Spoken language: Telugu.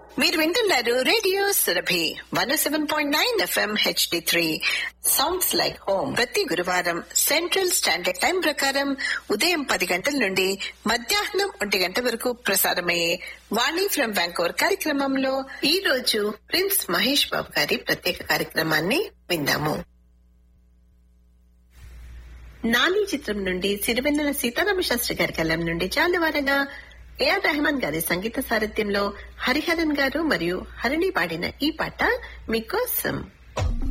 మీరు వింటున్నారు radio Surabhi one seven point nine F M H D three sounds like home ప్రతి గురువారం సెంట్రల్ స్టాండర్డ్ టైం ప్రకారం ఉదయం పది గంటల నుండి మధ్యాహ్నం ఒంటి గంట వరకు ప్రసారమయ్యే వాణి ఫ్రం బ్యాంకోర్ కార్యక్రమంలో ఈ రోజు ప్రిన్స్ మహేష్ బాబు గారి ప్రత్యేక కార్యక్రమాన్ని విందాము నాని చిత్రం నుండి సిరివెన్నెల సీతారామ శాస్త్రి గారి కలం నుండి చాలవారగా ఏఆర్ రెహమాన్ గారి సంగీత సారథ్యంలో హరిహరన్ గారు మరియు హరిణి పాడిన ఈ పాట మీకోసం